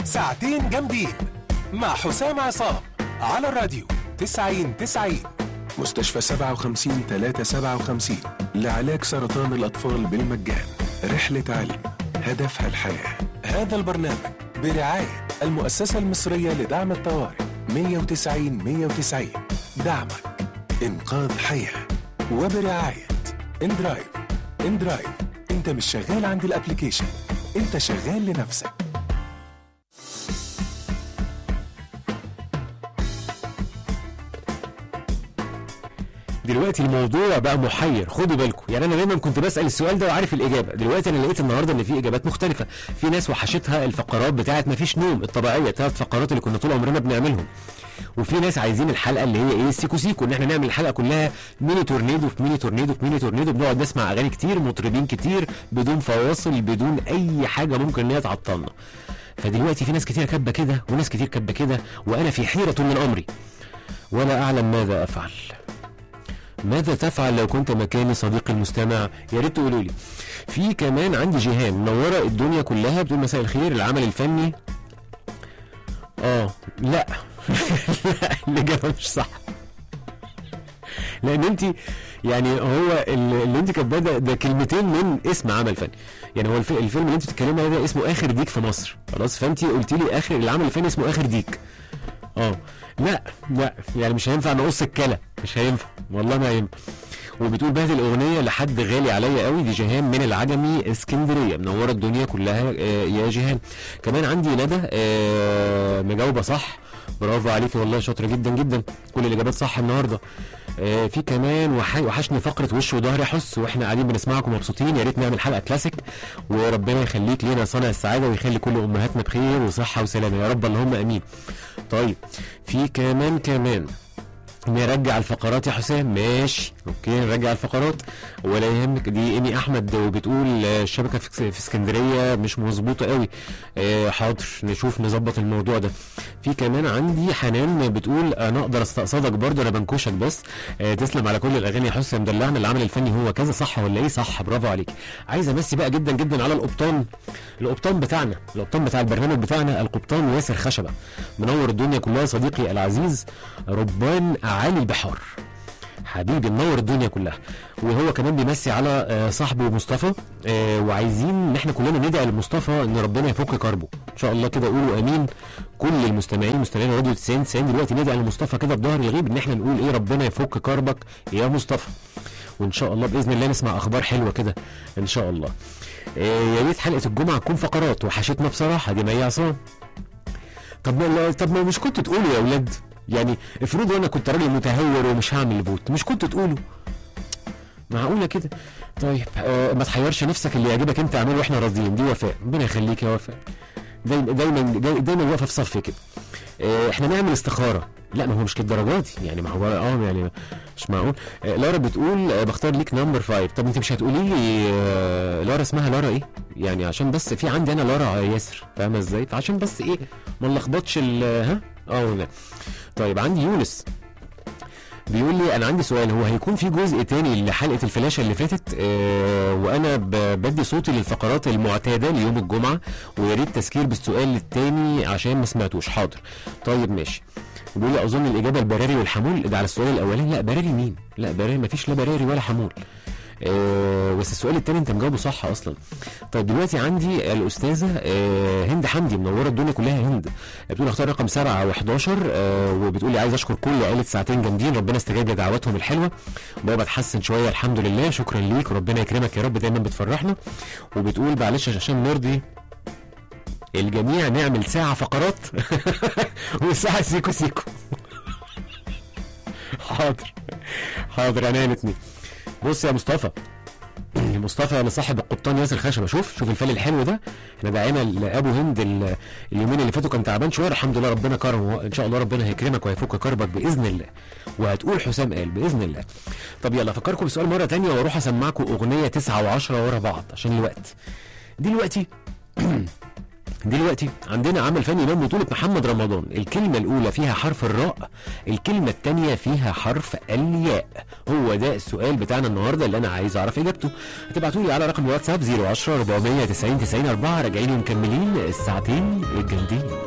ساعتين جامدين مع حسام عصام على الراديو 90 90 مستشفى 57 357 لعلاج سرطان الأطفال بالمجان رحلة علم هدفها الحياة هذا البرنامج برعاية المؤسسة المصرية لدعم الطوارئ 190 190 دعمك إنقاذ حياة وبرعاية اندرايف اندرايف انت مش شغال عند الابليكيشن انت شغال لنفسك دلوقتي الموضوع بقى محير خدوا بالكم يعني انا دايما كنت بسال السؤال ده وعارف الاجابه دلوقتي انا لقيت النهارده ان في اجابات مختلفه في ناس وحشتها الفقرات بتاعت ما فيش نوم الطبيعيه ثلاث فقرات اللي كنا طول عمرنا بنعملهم وفي ناس عايزين الحلقه اللي هي ايه السيكو سيكو ان احنا نعمل الحلقه كلها ميني تورنيدو في ميني تورنيدو في ميني تورنيدو بنقعد نسمع اغاني كتير مطربين كتير بدون فواصل بدون اي حاجه ممكن ان هي تعطلنا فدلوقتي في ناس كتير كاتبه كده وناس كتير كاتبه كده وانا في حيره من امري ولا اعلم ماذا افعل ماذا تفعل لو كنت مكاني صديقي المستمع يا ريت تقولوا لي في كمان عندي جيهان منوره الدنيا كلها بتقول مساء الخير العمل الفني اه لا لا الاجابه مش صح لان انت يعني هو ال- اللي انت كاتباه ده, ده كلمتين من اسم عمل فني يعني هو الف- الفيلم اللي انت بتتكلمي عليه ده اسمه اخر ديك في مصر خلاص فانت قلت لي اخر العمل الفني اسمه اخر ديك اه لا لا يعني مش هينفع نقص الكلى مش هينفع والله ما هينفع وبتقول بهذه الاغنيه لحد غالي عليا قوي دي جيهان من العجمي اسكندريه منوره الدنيا كلها آه يا جيهان كمان عندي ندى آه مجاوبه صح برافو عليكي والله شاطره جدا جدا كل الاجابات صح النهارده آه في كمان وح- وحشني فقره وش وظهر حس واحنا قاعدين بنسمعكم مبسوطين يا ريت نعمل حلقه كلاسيك وربنا يخليك لينا صانع السعاده ويخلي كل امهاتنا بخير وصحه وسلامه يا رب اللهم امين طيب في كمان كمان نرجع الفقرات يا حسام ماشي اوكي نرجع الفقرات ولا يهمك دي ايمي احمد وبتقول آه، الشبكه في في اسكندريه مش مظبوطه قوي آه، حاضر نشوف نظبط الموضوع ده في كمان عندي حنان بتقول انا اقدر استقصدك برضه انا بنكشك بس آه، تسلم على كل الاغاني يا حسام مدلعنا العمل الفني هو كذا صح ولا ايه صح برافو عليك عايز امسي بقى جدا جدا على القبطان القبطان بتاعنا القبطان بتاع البرنامج بتاعنا القبطان ياسر خشبه منور الدنيا كلها صديقي العزيز ربان اعالي البحار حبيبي منور الدنيا كلها وهو كمان بيمسي على آه، صاحبه مصطفى آه، وعايزين ان احنا كلنا ندعي لمصطفى ان ربنا يفك كربه ان شاء الله كده قولوا امين كل المستمعين مستمعين راديو 90 90 دلوقتي ندعي لمصطفى كده بظهر الغيب ان احنا نقول ايه ربنا يفك كربك يا مصطفى وان شاء الله باذن الله نسمع اخبار حلوه كده ان شاء الله آه، يا ريت حلقه الجمعه تكون فقرات وحشتنا بصراحه دي مي عصام طب ما طب ما مش كنتوا تقولوا يا اولاد يعني افرضوا انا كنت راجل متهور ومش هعمل بوت مش كنتوا تقولوا معقوله كده طيب آه ما تحيرش نفسك اللي يعجبك انت اعمله واحنا راضيين دي وفاء ربنا يخليك يا وفاء دايما دايما دايما, دايما واقفه في صف كده آه احنا نعمل استخاره لا ما هو مش للدرجه دي يعني ما هو اه يعني مش معقول آه لارا بتقول آه بختار ليك نمبر فايف طب انت مش هتقولي لي آه لارا اسمها لارا ايه يعني عشان بس في عندي انا لارا ياسر فاهمه ازاي فعشان بس ايه ما نلخبطش ال ها اه ولا طيب عندي يونس بيقول لي انا عندي سؤال هو هيكون في جزء تاني لحلقه الفلاشه اللي فاتت آه وانا ب- بدي صوتي للفقرات المعتاده ليوم الجمعه ويا ريت تذكير بالسؤال التاني عشان ما سمعتوش حاضر طيب ماشي بيقول لي اظن الاجابه البراري والحمول ده على السؤال الاولاني لا براري مين لا براري مفيش لا براري ولا حمول آه بس السؤال التاني انت مجاوبه صح اصلا طيب دلوقتي عندي الاستاذه آه هند حمدي منوره الدنيا كلها هند بتقول اختار رقم 7 و11 آه وبتقول لي عايز اشكر كل عائله ساعتين جامدين ربنا استجاب لدعواتهم الحلوه بابا اتحسن شويه الحمد لله شكرا ليك وربنا يكرمك يا رب دايما بتفرحنا وبتقول معلش عشان نرضي الجميع نعمل ساعه فقرات وساعه سيكو سيكو حاضر حاضر انا الاثنين بص يا مصطفى مصطفى انا صاحب القبطان ياسر خشبه شوف شوف الفال الحلو ده احنا دعينا لابو هند ال- اليومين اللي فاتوا كان تعبان شويه الحمد لله ربنا كرمه ان شاء الله ربنا هيكرمك وهيفك كربك باذن الله وهتقول حسام قال باذن الله طب يلا افكركم بسؤال مره تانية واروح اسمعكم اغنيه تسعة و10 ورا بعض عشان الوقت دلوقتي دلوقتي عندنا عمل فني من بطولة محمد رمضان الكلمة الأولى فيها حرف الراء الكلمة الثانية فيها حرف الياء هو ده السؤال بتاعنا النهاردة اللي أنا عايز أعرف إجابته هتبعتوا لي على رقم الواتساب 010 490 90 4 راجعين ومكملين الساعتين الجامدين